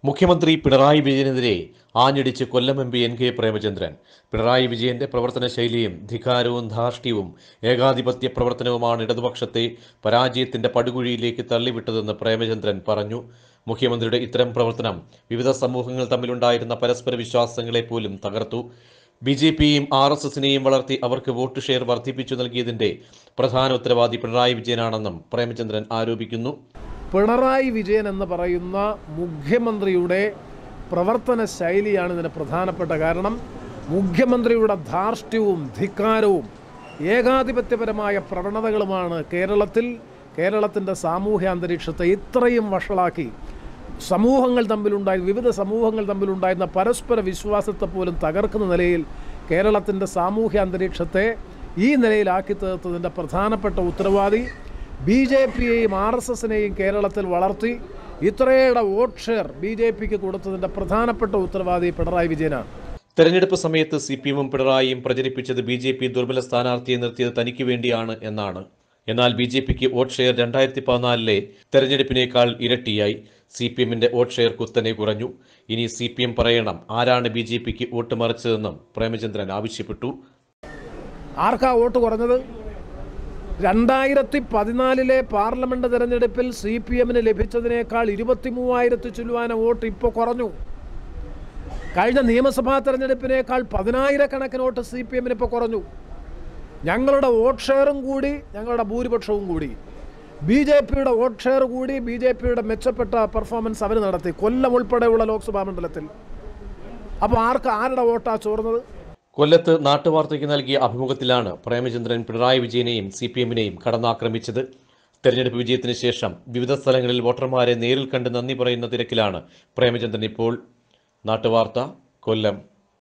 മുഖ്യമന്ത്രി പിണറായി വിജയനെതിരെ ആഞ്ഞടിച്ച് Kollam M P N K Premachandran Pinarayi വിജയന്റെ പ്രവർത്തന ശൈലിയും ധികാരവും ധാർഷ്ട്യവും ഏകാധിപത്യ പ്രവർത്തനവുമാണ് ഇടതുപക്ഷത്തെ പരാജയത്തിന്റെ പടുകുഴിയിലേക്ക് തള്ളിവിട്ടതെന്ന് പ്രേമചന്ദ്രൻ പറഞ്ഞു മുഖ്യമന്ത്രിയുടെ ഇത്തരം പ്രവർത്തനം വിവിധ സമൂഹങ്ങൾ തമ്മിലുണ്ടായിരുന്ന പരസ്പര വിശ്വാസങ്ങളെ പോലും തകർത്തു ബി ജെ പിയെയും ആർ എസ് എസിനെയും വളർത്തി അവർക്ക് വോട്ട് ഷെയർ വർദ്ധിപ്പിച്ചു നൽകിയതിന്റെ പ്രധാന ഉത്തരവാദി പിണറായി വിജയനാണെന്നും പ്രേമചന്ദ്രൻ ആരോപിക്കുന്നു പിണറായി വിജയൻ എന്ന് പറയുന്ന മുഖ്യമന്ത്രിയുടെ പ്രവർത്തന ശൈലിയാണ് ഇതിന് പ്രധാനപ്പെട്ട കാരണം മുഖ്യമന്ത്രിയുടെ ധാർഷ്ട്യവും ധിക്കാരവും ഏകാധിപത്യപരമായ പ്രവണതകളുമാണ് കേരളത്തിൽ കേരളത്തിൻ്റെ സാമൂഹ്യ അന്തരീക്ഷത്തെ ഇത്രയും വഷളാക്കി സമൂഹങ്ങൾ തമ്മിലുണ്ടായി വിവിധ സമൂഹങ്ങൾ തമ്മിലുണ്ടായിരുന്ന പരസ്പര വിശ്വാസത്തെ പോലും തകർക്കുന്ന നിലയിൽ കേരളത്തിൻ്റെ സാമൂഹ്യ അന്തരീക്ഷത്തെ ഈ നിലയിലാക്കി തീർത്തതിൻ്റെ പ്രധാനപ്പെട്ട ഉത്തരവാദി ബി ജെ പിയെയും ആർ എസ് എസിനെയും കേരളത്തിൽ വളർത്തി ഇത്രയേറെ വോട്ട് ഷെയർ ബി ജെ പിക്ക് കൊടുത്തതിൻ്റെ പ്രധാനപ്പെട്ട ഉത്തരവാദി പിണറായി വിജയനാണ് തെരഞ്ഞെടുപ്പ് സമയത്ത് സി പി എമ്മും പിണറായിയും പ്രചരിപ്പിച്ചത് ബി ജെ പി ദുർബല സ്ഥാനാർത്ഥിയെ നിർത്തിയത് തനിക്ക് വേണ്ടിയാണ് എന്നാണ് എന്നാൽ ബി ജെ പിക്ക് വോട്ട് ഷെയർ രണ്ടായിരത്തി പതിനാലിലെ തെരഞ്ഞെടുപ്പിനേക്കാൾ ഇരട്ടിയായി സി പി എമ്മിന്റെ വോട്ട് ഷെയർ കുത്തനെ കുറഞ്ഞു ഇനി സി പി എം പറയണം ആരാണ് ബി ജെ പിക്ക് വോട്ട് മറിച്ചതെന്നും പ്രേമചന്ദ്രൻ ആവശ്യപ്പെട്ടു ആർക്കാ വോട്ട് കുറഞ്ഞത് രണ്ടായിരത്തി പതിനാലിലെ പാർലമെന്റ് തെരഞ്ഞെടുപ്പിൽ സി പി എമ്മിന് ലഭിച്ചതിനേക്കാൾ ഇരുപത്തി മൂവായിരത്തി ചുല്ലുവാന വോട്ട് ഇപ്പോൾ കുറഞ്ഞു കഴിഞ്ഞ നിയമസഭാ തെരഞ്ഞെടുപ്പിനേക്കാൾ പതിനായിരക്കണക്കിന് വോട്ട് സി പി എമ്മിന് ഇപ്പോൾ കുറഞ്ഞു ഞങ്ങളുടെ വോട്ട് ഷെയറും കൂടി ഞങ്ങളുടെ ഭൂരിപക്ഷവും കൂടി ബി ജെ പിയുടെ വോട്ട് ഷെയർ കൂടി ബി ജെ പിയുടെ മെച്ചപ്പെട്ട പെർഫോമൻസ് അവർ നടത്തി കൊല്ലം ഉൾപ്പെടെയുള്ള ലോക്സഭാ മണ്ഡലത്തിൽ അപ്പോൾ ആർക്ക് ആരുടെ വോട്ടാണ് ചോർന്നത് കൊല്ലത്ത് നാട്ടുവാർത്തയ്ക്ക് നൽകിയ അഭിമുഖത്തിലാണ് പ്രേമചന്ദ്രൻ പിണറായി വിജയനെയും സി പി എമ്മിനെയും കടന്നാക്രമിച്ചത് തെരഞ്ഞെടുപ്പ് വിജയത്തിന് ശേഷം വിവിധ സ്ഥലങ്ങളിൽ വോട്ടർമാരെ നേരിൽ കണ്ട് നന്ദി പറയുന്ന തിരക്കിലാണ് പ്രേമചന്ദ്രൻ ഇപ്പോൾ നാട്ടുവാർത്ത കൊല്ലം